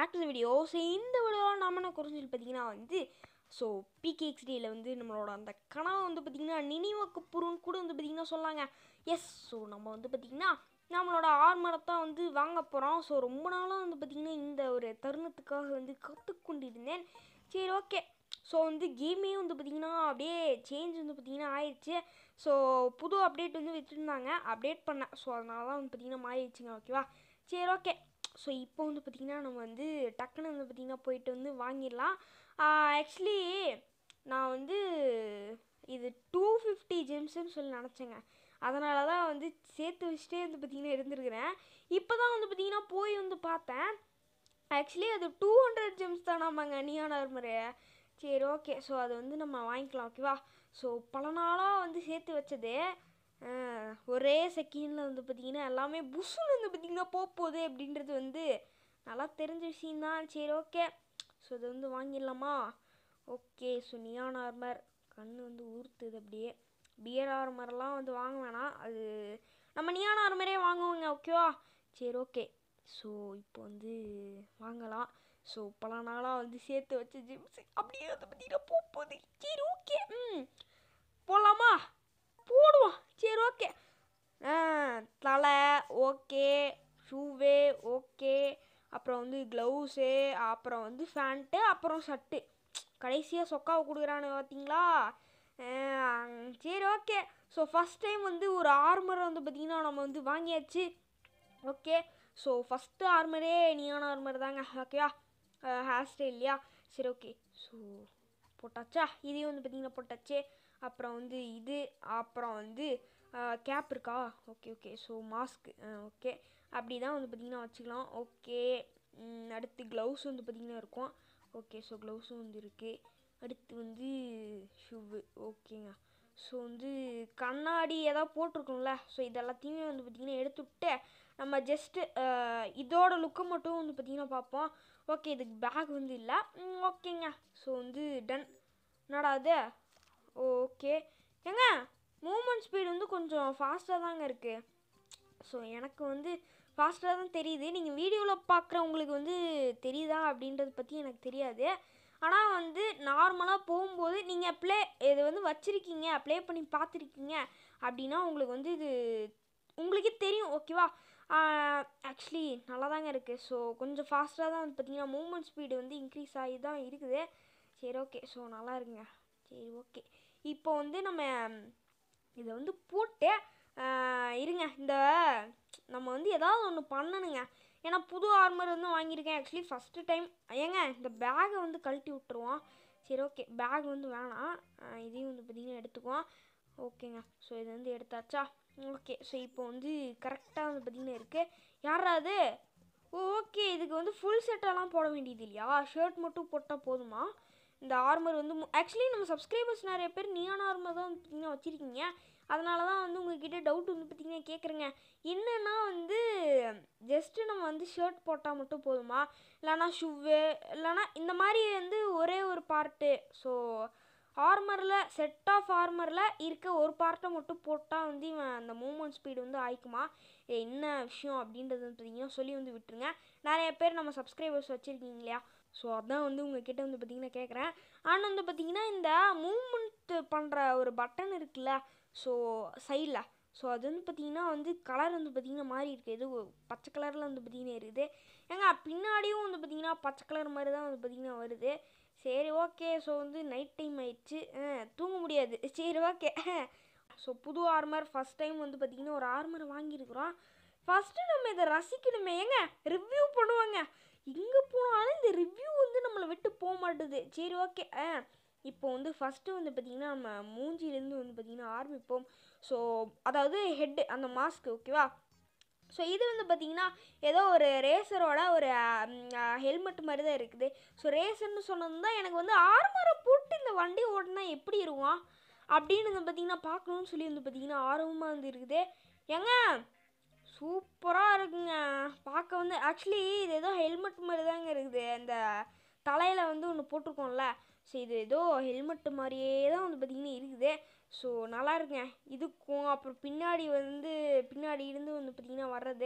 back to video so இந்த வீடியோவில் நாம என்ன குறைஞ்சல் பார்த்தீங்கன்னா வந்து ஸோ பிகேஎக்ஸ்டியில் வந்து நம்மளோட அந்த கனவை வந்து பார்த்திங்கன்னா நினைவுக்கு புருன்னு கூட வந்து பார்த்திங்கன்னா சொல்லாங்க எஸ் ஸோ நம்ம வந்து பார்த்திங்கன்னா நம்மளோட ஆர்மரை தான் வந்து வாங்க போகிறோம் ஸோ ரொம்ப நாளாக வந்து பார்த்திங்கன்னா இந்த ஒரு தருணத்துக்காக வந்து கற்றுக்கொண்டிருந்தேன் சரி ஓகே ஸோ வந்து கேமே வந்து பார்த்திங்கன்னா அப்படியே சேஞ்ச் வந்து பார்த்திங்கன்னா ஆயிடுச்சு ஸோ புது அப்டேட் வந்து வச்சுருந்தாங்க அப்டேட் பண்ணேன் ஸோ அதனால தான் வந்து பார்த்திங்கன்னா மாறிடுச்சுங்க ஓகேவா சரி ஓகே ஸோ இப்போ வந்து பார்த்திங்கன்னா நம்ம வந்து டக்குன்னு வந்து பார்த்திங்கன்னா போயிட்டு வந்து வாங்கிடலாம் ஆக்சுவலி நான் வந்து இது டூ ஃபிஃப்டி ஜெம்ஸ்ன்னு சொல்லி நினச்சேங்க அதனால தான் வந்து சேர்த்து வச்சுட்டே வந்து பார்த்திங்கன்னா இருந்திருக்கிறேன் இப்போ தான் வந்து பார்த்திங்கன்னா போய் வந்து பார்த்தேன் ஆக்சுவலி அது டூ ஹண்ட்ரட் ஜெம்ஸ் தானாமாங்க நியான் ஆர்மரு சரி ஓகே ஸோ அது வந்து நம்ம வாங்கிக்கலாம் ஓகேவா ஸோ பல நாளாக வந்து சேர்த்து வச்சது அஹ், ஒரே செகண்டில் வந்து பார்த்திங்கன்னா எல்லாமே புஷ்ஷுன்னு வந்து பார்த்திங்கன்னா போக போகுது அப்படின்றது வந்து நல்லா தெரிஞ்ச விஷயந்தான் சரி ஓகே ஸோ இது வந்து வாங்கிடலாமா ஓகே ஸோ நியான் ஆர்மர் கண் வந்து உறுத்துது அப்படியே பியர் ஆர்மர்லாம் வந்து வாங்க வேணாம் அது நம்ம நியான் ஆர்மரே வாங்குவோங்க ஓகேவா சரி ஓகே ஸோ இப்போ வந்து வாங்கலாம் ஸோ பல நாளாக வந்து சேர்த்து வச்ச ஜிம்ஸ் அப்படியே வந்து பார்த்தீங்கன்னா போக போகுது சரி ஓகே ம் போடலாமா போடுவோம் சரி ஓகே தலை ஓகே ஷூவே ஓகே அப்புறம் வந்து க்ளவுஸு அப்புறம் வந்து ஃபேண்ட்டு அப்புறம் ஷர்ட்டு கடைசியாக சொக்காவை கொடுக்குறானு பார்த்தீங்களா அஹ், சரி ஓகே ஸோ ஃபஸ்ட் டைம் வந்து ஒரு ஆர்மரை வந்து பார்த்திங்கன்னா நம்ம வந்து வாங்கியாச்சு ஓகே ஸோ ஃபஸ்ட்டு ஆர்மரே நியான் ஆர்மர் தாங்க ஓகேவா ஹேர் ஸ்டைல் இல்லையா சரி ஓகே ஸோ போட்டாச்சா இதையும் வந்து பார்த்திங்கன்னா போட்டாச்சு அப்புறம் வந்து இது அப்புறம் வந்து கேப் இருக்கா okay okay so mask okay அப்படி தான் வந்து பார்த்திங்கன்னா வச்சுக்கலாம் ஓகே அடுத்து க்ளவுஸ் வந்து பார்த்திங்கன்னா இருக்கும் ஓகே ஸோ க்ளவுஸும் வந்து இருக்குது அடுத்து வந்து ஷூவு ஓகேங்க ஸோ வந்து கண்ணாடி ஏதாவது போட்டிருக்கோம்ல ஸோ இது எல்லாத்தையுமே வந்து பார்த்திங்கன்னா எடுத்து விட்டு நம்ம ஜஸ்ட்டு இதோட லுக்கை மட்டும் வந்து பார்த்திங்கன்னா பார்ப்போம் ஓகே இதுக்கு பேக் வந்து இல்லை ஓகேங்க ஸோ வந்து டன் என்னடா அது ஓகே ஏங்க மூமெண்ட் ஸ்பீடு வந்து கொஞ்சம் ஃபாஸ்ட்டாக தாங்க இருக்குது ஸோ எனக்கு வந்து ஃபாஸ்ட்டாக தான் தெரியுது நீங்கள் வீடியோவில் பார்க்குறவங்களுக்கு வந்து தெரியுதா அப்படின்றத பற்றி எனக்கு தெரியாது ஆனால் வந்து நார்மலாக போகும்போது நீங்கள் ப்ளே இது வந்து வச்சுருக்கீங்க ப்ளே பண்ணி பார்த்துருக்கீங்க அப்படின்னா உங்களுக்கு வந்து இது உங்களுக்கே தெரியும் ஓகேவா ஆக்சுவலி நல்லா தாங்க இருக்குது ஸோ கொஞ்சம் ஃபாஸ்ட்டாக தான் வந்து பார்த்தீங்கன்னா மூமெண்ட் ஸ்பீடு வந்து இன்க்ரீஸ் ஆகி தான் இருக்குது சரி ஓகே ஸோ நல்லா இருக்குங்க சரி ஓகே இப்போ வந்து நம்ம இதை வந்து போட்டு ஆஹ், இருங்க இந்த நம்ம வந்து ஏதாவது ஒன்று பண்ணணுங்க ஏன்னா புது ஆர்மர் வந்து வாங்கியிருக்கேன் ஆக்சுவலி ஃபஸ்ட்டு டைம் ஏங்க இந்த பேகை வந்து கழட்டி விட்டுருவோம் சரி ஓகே பேக் வந்து வேணாம் ஆஹ், இதையும் வந்து பார்த்திங்கன்னா எடுத்துக்குவோம் ஓகேங்க ஸோ இது வந்து எடுத்தாச்சா ஓகே ஸோ இப்போ வந்து கரெக்டாக வந்து பார்த்திங்கன்னா இருக்குது யாராவது ஓகே இதுக்கு வந்து ஃபுல் செட்டெல்லாம் போட வேண்டியது இல்லையா ஷர்ட் மட்டும் போட்டால் போதுமா இந்த ஆர்மர் வந்து ஆக்சுவலி நம்ம சப்ஸ்கிரைபர்ஸ் நிறைய பேர் நியான் ஆர்மர் தான் வந்து பார்த்திங்கன்னா வச்சுருக்கீங்க அதனால தான் வந்து உங்ககிட்ட டவுட் வந்து பார்த்திங்கன்னா கேட்குறேங்க என்னென்னா வந்து ஜஸ்ட்டு நம்ம வந்து ஷர்ட் போட்டால் மட்டும் போதுமா இல்லைனா ஷூவு இல்லைனா இந்த மாதிரி வந்து ஒரே ஒரு பார்ட்டு ஸோ ஆர்மரில் செட் ஆஃப் ஆர்மரில் இருக்க ஒரு பார்ட்டை மட்டும் போட்டால் வந்து இவன் அந்த மூமெண்ட் ஸ்பீடு வந்து ஆயிக்குமா இது என்ன விஷயம் அப்படின்றது வந்து பார்த்தீங்கன்னா சொல்லி வந்து விட்டுருங்க நிறைய பேர் நம்ம சப்ஸ்கிரைபர்ஸ் வச்சுருக்கீங்க இல்லையா ஸோ அதான் வந்து உங்ககிட்ட வந்து பார்த்தீங்கன்னா கேட்குறேன் ஆனால் வந்து பார்த்தீங்கன்னா இந்த மூமெண்ட் பண்ணுற ஒரு பட்டன் இருக்குல்ல ஸோ சைடில் ஸோ அது வந்து பார்த்தீங்கன்னா வந்து கலர் வந்து பார்த்தீங்கன்னா மாறி இருக்குது இது பச்சை கலரில் வந்து பார்த்தீங்கன்னா இருக்குது ஏங்க பின்னாடியும் வந்து பார்த்தீங்கன்னா பச்சை கலர் மாதிரி தான் வந்து பார்த்தீங்கன்னா வருது சரி ஓகே ஸோ வந்து நைட் டைம் ஆயிடுச்சு அஹ், தூங்க முடியாது சரி ஓகே ஸோ புது ஆர்மர் ஃபஸ்ட் டைம் வந்து பார்த்தீங்கன்னா ஒரு ஆர்மர் வாங்கியிருக்கிறோம் ஃபஸ்ட்டு நம்ம இதை ரசிக்கணுமே ஏங்க ரிவ்யூ பண்ணுவாங்க எங்கே போனாலும் இந்த ரிவ்யூ வந்து நம்மளை விட்டு போக மாட்டுது சரி ஓகே ஆ இப்போ வந்து ஃபஸ்ட்டு வந்து பார்த்திங்கன்னா நம்ம மூஞ்சிலேருந்து வந்து பார்த்திங்கன்னா ஆரம்பிப்போம் ஸோ அதாவது ஹெட்டு அந்த மாஸ்க் ஓகேவா ஸோ இது வந்து பார்த்திங்கன்னா ஏதோ ஒரு ரேசரோட ஒரு ஹெல்மெட் மாதிரி தான் இருக்குது ஸோ ரேசர்னு சொன்னது தான் எனக்கு வந்து ஆர்மரை போட்டு இந்த வண்டி ஓட்டினா எப்படி இருக்கும் அப்படின்னு வந்து பார்த்திங்கன்னா பார்க்கணுன்னு சொல்லி வந்து பார்த்திங்கன்னா ஆர்வமாக வந்து இருக்குது ஏங்க சூப்பராக இருக்குங்க பார்க்க வந்து ஆக்சுவலி இது ஏதோ ஹெல்மெட் மாதிரி தாங்க இருக்குது அந்த தலையில் வந்து ஒன்று போட்டிருக்கோம்ல ஸோ இது ஏதோ ஹெல்மெட் மாதிரியே தான் வந்து பார்த்திங்கன்னா இருக்குது ஸோ நல்லா இருக்குங்க இதுக்கும் அப்புறம் பின்னாடி வந்து பின்னாடி இருந்து வந்து பார்த்திங்கன்னா வர்றது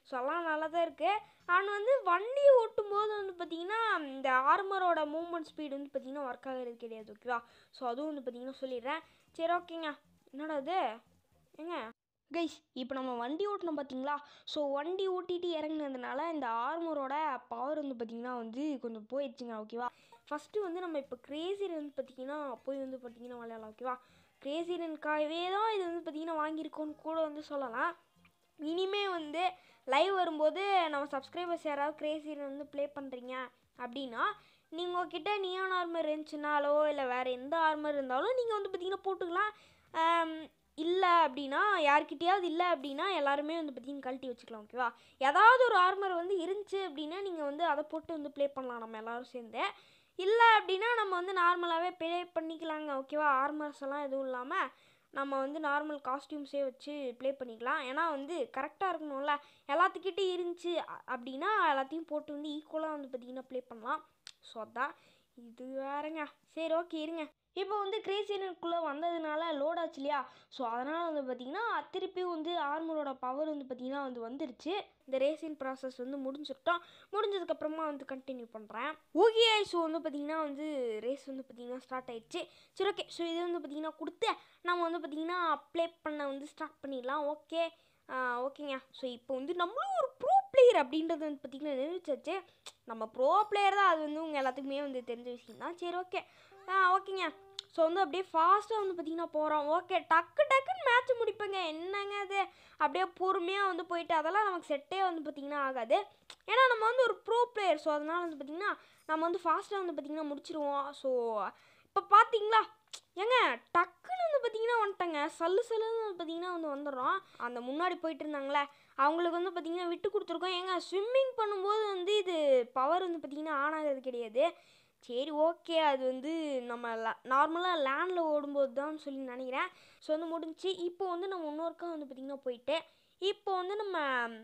ஸோ எல்லாம் நல்லா தான் இருக்குது அண்ட் வந்து வண்டி ஓட்டும் போது வந்து பார்த்திங்கன்னா இந்த ஆர்மரோட மூவ்மெண்ட் ஸ்பீடு வந்து பார்த்திங்கன்னா ஒர்க் ஆகிறது கிடையாது ஓகேவா ஸோ அதுவும் வந்து பார்த்திங்கன்னா சொல்லிடுறேன் சரி ஓகேங்க என்னடா இது ஏங்க கைஸ் இப்போ நம்ம வண்டி ஓட்டணும் பார்த்தீங்களா ஸோ வண்டி ஓட்டிட்டு இறங்குனதுனால இந்த ஆர்மரோட பவர் வந்து பார்த்திங்கன்னா வந்து கொஞ்சம் போயிடுச்சுங்க ஓகேவா ஃபஸ்ட்டு வந்து நம்ம இப்போ கிரேசி ரன் பார்த்தீங்கன்னா போய் வந்து பார்த்திங்கன்னா விளையாடலாம் ஓகேவா கிரேசி ரன்காகவே தான் இது வந்து பார்த்திங்கன்னா வாங்கியிருக்கோன்னு கூட வந்து சொல்லலாம் இனிமே வந்து லைவ் வரும்போது நம்ம சப்ஸ்கிரைபர்ஸ் யாராவது கிரேசி ரன் வந்து ப்ளே பண்ணுறீங்க அப்படின்னா நீங்கள் உங்ககிட்ட நியான் ஆர்மர் இருந்துச்சுனாலோ இல்லை வேறு எந்த ஆர்மர் இருந்தாலும் நீங்கள் வந்து பார்த்திங்கன்னா போட்டுக்கலாம் ஆம், இல்லை அப்படின்னா யார்கிட்டயாவது இல்லை அப்படின்னா எல்லாருமே வந்து பார்த்தீங்கன்னா கழட்டி வச்சுக்கலாம் ஓகேவா ஏதாவது ஒரு ஆர்மர் வந்து இருந்துச்சு அப்படின்னா நீங்கள் வந்து அதை போட்டு வந்து ப்ளே பண்ணலாம் நம்ம எல்லாரும் சேர்ந்து இல்லை அப்படின்னா நம்ம வந்து நார்மலாகவே ப்ளே பண்ணிக்கலாங்க ஓகேவா ஆர்மர்ஸ் எல்லாம் எதுவும் இல்லாமல் நம்ம வந்து நார்மல் காஸ்டியூம்ஸே வச்சு ப்ளே பண்ணிக்கலாம் ஏன்னா வந்து கரெக்டாக இருக்கணும்ல எல்லாத்துக்கிட்டே இருந்துச்சு அ- அப்படின்னா எல்லாத்தையும் போட்டு வந்து ஈக்குவலாக வந்து பார்த்தீங்கன்னா ப்ளே பண்ணலாம் ஸோ அதான் இது வேறங்க சரி ஓகே இருங்க இப்போ வந்து கிரேசியனுக்குள்ளே வந்ததுனால லோட் ஆச்சு இல்லையா ஸோ அதனால் வந்து பார்த்திங்கன்னா திருப்பியும் வந்து ஆர்மரோட பவர் வந்து பார்த்திங்கன்னா வந்து வந்துருச்சு இந்த ரேசிங் ப்ராசஸ் வந்து முடிஞ்சிட்டோம் முடிஞ்சதுக்கப்புறமா வந்து கண்டினியூ பண்ணுறேன் ஓகே ஸோ வந்து பார்த்திங்கன்னா வந்து ரேஸ் வந்து பார்த்திங்கன்னா ஸ்டார்ட் ஆயிடுச்சு சரி ஓகே ஸோ இது வந்து பார்த்திங்கன்னா கொடுத்து நம்ம வந்து பார்த்திங்கன்னா ப்ளே பண்ண வந்து ஸ்டார்ட் பண்ணிடலாம் ஓகே ஓகேங்க ஸோ இப்போ வந்து நம்மளும் ஒரு ப்ரோ பிளேயர் அப்படின்றது வந்து பார்த்திங்கன்னா நிரூபிச்சாச்சு நம்ம ப்ரோ பிளேயர் தான் அது வந்து உங்கள் எல்லாத்துக்குமே வந்து தெரிஞ்ச விஷயம் தான் சரி ஓகே ஓகேங்க ஸோ வந்து அப்படியே ஃபாஸ்ட்டாக வந்து பார்த்திங்கன்னா போகிறோம் ஓகே டக்கு டக்குன்னு மேட்ச் முடிப்பேங்க என்னங்க அது அப்படியே பொறுமையாக வந்து போயிட்டு அதெல்லாம் நமக்கு செட்டே வந்து பார்த்திங்கன்னா ஆகாது ஏன்னா நம்ம வந்து ஒரு ப்ரோ பிளேயர் ஸோ அதனால் வந்து பார்த்திங்கன்னா நம்ம வந்து ஃபாஸ்ட்டாக வந்து பார்த்திங்கன்னா முடிச்சிருவோம் ஸோ இப்போ பார்த்தீங்களா ஏங்க டக்குன்னு வந்து பார்த்தீங்கன்னா வந்துட்டேங்க சல்லு சல்லுன்னு வந்து பார்த்தீங்கன்னா வந்து வந்துடுறோம் அந்த முன்னாடி போயிட்டு இருந்தாங்களே அவங்களுக்கு வந்து பார்த்தீங்கன்னா விட்டு கொடுத்துருக்கோம் ஏங்க ஸ்விம்மிங் பண்ணும்போது வந்து இது பவர் வந்து பார்த்தீங்கன்னா ஆன் ஆகிறது கிடையாது சரி ஓகே அது வந்து நம்ம நார்மலாக லேண்டில் ஓடும்போது தான் சொல்லி நினைக்கிறேன் ஸோ வந்து முடிஞ்சுச்சு இப்போ வந்து நம்ம இன்னொருக்கா வந்து பார்த்திங்கன்னா போயிட்டு இப்போ வந்து நம்ம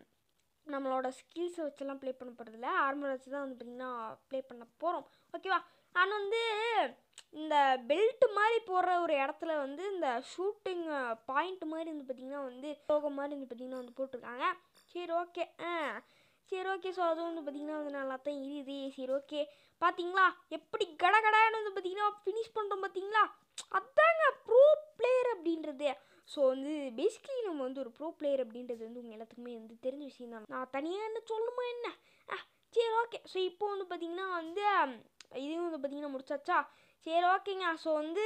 நம்மளோட ஸ்கில்ஸை வச்செல்லாம் ப்ளே பண்ண போகிறதில்ல ஆர்மர் வச்சு தான் வந்து பார்த்திங்கன்னா ப்ளே பண்ண போகிறோம் ஓகேவா ஆனால் வந்து இந்த பெல்ட் மாதிரி போடுற ஒரு இடத்துல வந்து இந்த ஷூட்டிங் பாயிண்ட் மாதிரி வந்து பார்த்திங்கன்னா வந்து லோகோ மாதிரி வந்து பார்த்திங்கன்னா வந்து போட்டிருக்காங்க சரி ஓகே ஆ சரி ஓகே ஸோ அது வந்து பார்த்திங்கன்னா வந்து நல்லா தான் இருக்குது சரி ஓகே பார்த்தீங்களா எப்படி கடகடான்னு வந்து பார்த்திங்கன்னா ஃபினிஷ் பண்ணுறோம் பார்த்தீங்களா அதாங்க ப்ரோ பிளேயர் அப்படின்றது ஸோ வந்து பேசிக்கலி நம்ம வந்து ஒரு ப்ரோ பிளேயர் அப்படின்றது வந்து உங்கள் எல்லாத்துக்குமே வந்து தெரிஞ்ச விஷயம் தான் நான் தனியாக என்ன சொல்லணுமா என்ன ஆ சரி ஓகே ஸோ இப்போ வந்து பார்த்திங்கன்னா வந்து ம், இதையும் வந்து பார்த்திங்கன்னா முடிச்சாச்சா சரி ஓகேங்க ஸோ வந்து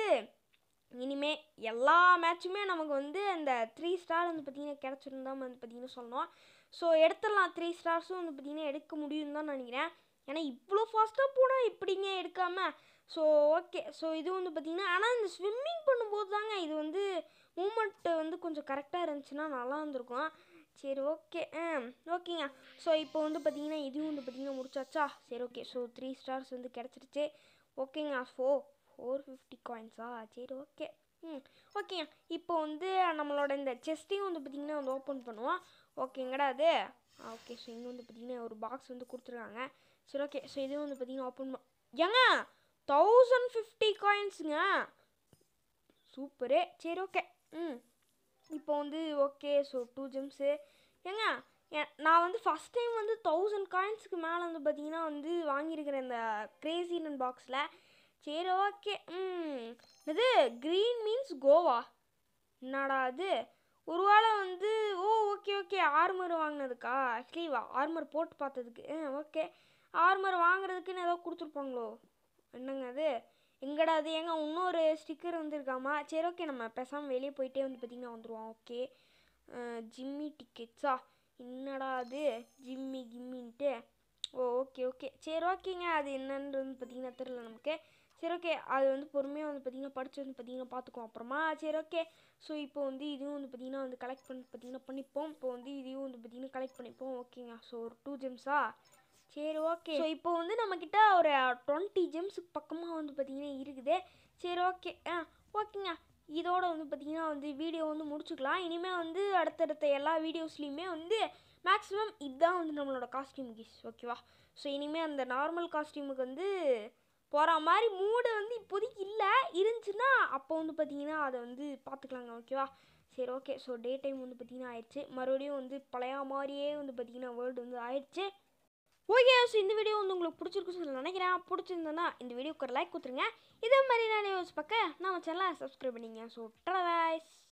இனிமே எல்லா மேட்சுமே நமக்கு வந்து அந்த த்ரீ ஸ்டார் வந்து பார்த்திங்கன்னா கிடச்சிருந்தா வந்து பார்த்திங்கன்னா சொல்லணும் ஸோ எடுத்துடலாம் த்ரீ ஸ்டார்ஸும் வந்து பார்த்திங்கன்னா எடுக்க முடியும்னு தான் நினைக்கிறேன் ஏன்னா இவ்வளோ ஃபாஸ்ட்டாக போனால் எப்படிங்க எடுக்காமல் ஸோ ஓகே ஸோ இது வந்து பார்த்திங்கன்னா ஆனால் இந்த ஸ்விம்மிங் பண்ணும்போது தாங்க இது வந்து மூமெண்ட்டு வந்து கொஞ்சம் கரெக்டாக இருந்துச்சுன்னா நல்லா இருந்திருக்கும் சரி ஓகே ஆ ஓகேங்க ஸோ இப்போ வந்து பார்த்தீங்கன்னா இதுவும் வந்து பார்த்தீங்கன்னா முடிச்சாச்சா சரி ஓகே ஸோ த்ரீ ஸ்டார்ஸ் வந்து கிடச்சிருச்சு ஓகேங்க ஃபோ ஃபோர் ஃபிஃப்டி காயின்ஸா சரி ஓகே ம் ஓகேங்க இப்போ வந்து நம்மளோட இந்த செஸ்ட்டையும் வந்து பார்த்திங்கன்னா வந்து ஓப்பன் பண்ணுவோம் ஓகேங்கடா அது ஓகே ஸோ இங்கே வந்து பார்த்திங்கன்னா ஒரு பாக்ஸ் வந்து கொடுத்துருக்காங்க சரி ஓகே ஸோ இதுவும் வந்து பார்த்திங்கன்னா ஓப்பன் பண்ண ஏங்க தௌசண்ட் ஃபிஃப்டி காயின்ஸுங்க சூப்பரு சரி ஓகே ம் இப்போ வந்து ஓகே ஸோ டூ ஜெம்ஸு ஏங்க எ- நான் வந்து ஃபஸ்ட் டைம் வந்து தௌசண்ட் காயின்ஸுக்கு மேலே வந்து பார்த்தீங்கன்னா வந்து வாங்கியிருக்கிறேன் இந்த கிரேசினன் பாக்ஸில் சரி ஓகே ம் இது க்ரீன் மீன்ஸ் கோவா என்னடா அது ஒருவேளை வந்து ஓ ஓகே ஓகே ஆர்மர் வாங்கினதுக்கா ஆக்சுவலி ஆர்மர் போட்டு பார்த்ததுக்கு ஓகே ஆர்மர் வாங்குறதுக்குன்னு ஏதோ கொடுத்துருப்பாங்களோ என்னங்க அது எங்கடா அது ஏங்க இன்னொரு ஸ்டிக்கர் வந்துருக்காமா சரி ஓகே நம்ம பேசாமல் வெளியே போயிட்டே வந்து பார்த்திங்கன்னா வந்துடுவோம் ஓகே ஜிம்மி டிக்கெட்ஸா என்னடா அது ஜிம்மி கிம்மின்ட்டு ஓ ஓகே ஓகே சரி ஓகேங்க அது என்னன்றது வந்து பார்த்திங்கன்னா தெரில நமக்கு சரி ஓகே அது வந்து பொறுமையாக வந்து பார்த்திங்கன்னா படித்து வந்து பார்த்திங்கன்னா பார்த்துக்குவோம் அப்புறமா சரி ஓகே ஸோ இப்போ வந்து இதுவும் வந்து பார்த்திங்கன்னா வந்து கலெக்ட் பண்ணி பார்த்திங்கன்னா பண்ணிப்போம் இப்போ வந்து இதையும் வந்து பார்த்திங்கன்னா கலெக்ட் பண்ணிப்போம் ஓகேங்க ஸோ ஒரு டூ ஜெம்ஸா சரி ஓகே ஸோ இப்போ வந்து நம்மக்கிட்ட ஒரு டுவெண்ட்டி ஜெம்ஸுக்கு பக்கமாக வந்து பார்த்திங்கன்னா இருக்குது சரி ஓகே ஆ ஓகேங்க இதோட வந்து பார்த்திங்கன்னா வந்து வீடியோ வந்து முடிச்சுக்கலாம் இனிமேல் வந்து அடுத்தடுத்த எல்லா வீடியோஸ்லேயுமே வந்து மேக்ஸிமம் இதுதான் வந்து நம்மளோட காஸ்டியூம் கிஸ் ஓகேவா ஸோ இனிமேல் அந்த நார்மல் காஸ்டியூமுக்கு வந்து போகிற மாதிரி மூடு வந்து இப்போதைக்கு இல்லை இருந்துச்சுன்னா அப்போ வந்து பார்த்தீங்கன்னா அதை வந்து பார்த்துக்கலாங்க ஓகேவா சரி ஓகே ஸோ டே டைம் வந்து பார்த்திங்கன்னா ஆயிடுச்சு மறுபடியும் வந்து பழைய மாதிரியே வந்து பார்த்திங்கன்னா வேர்ல்டு வந்து ஆயிடுச்சு ஓகே ஸோ இந்த வீடியோ வந்து உங்களுக்கு பிடிச்சிருக்குன்னு சொல்லி நினைக்கிறேன் பிடிச்சிருந்தேன்னா இந்த வீடியோக்கு ஒரு லைக் கொடுத்துருங்க இதே மாதிரி நிறைய யோசிச்சு பார்க்க நம்ம சேனலை சப்ஸ்கிரைப் பண்ணிங்க ஸோ ட்ரவைஸ்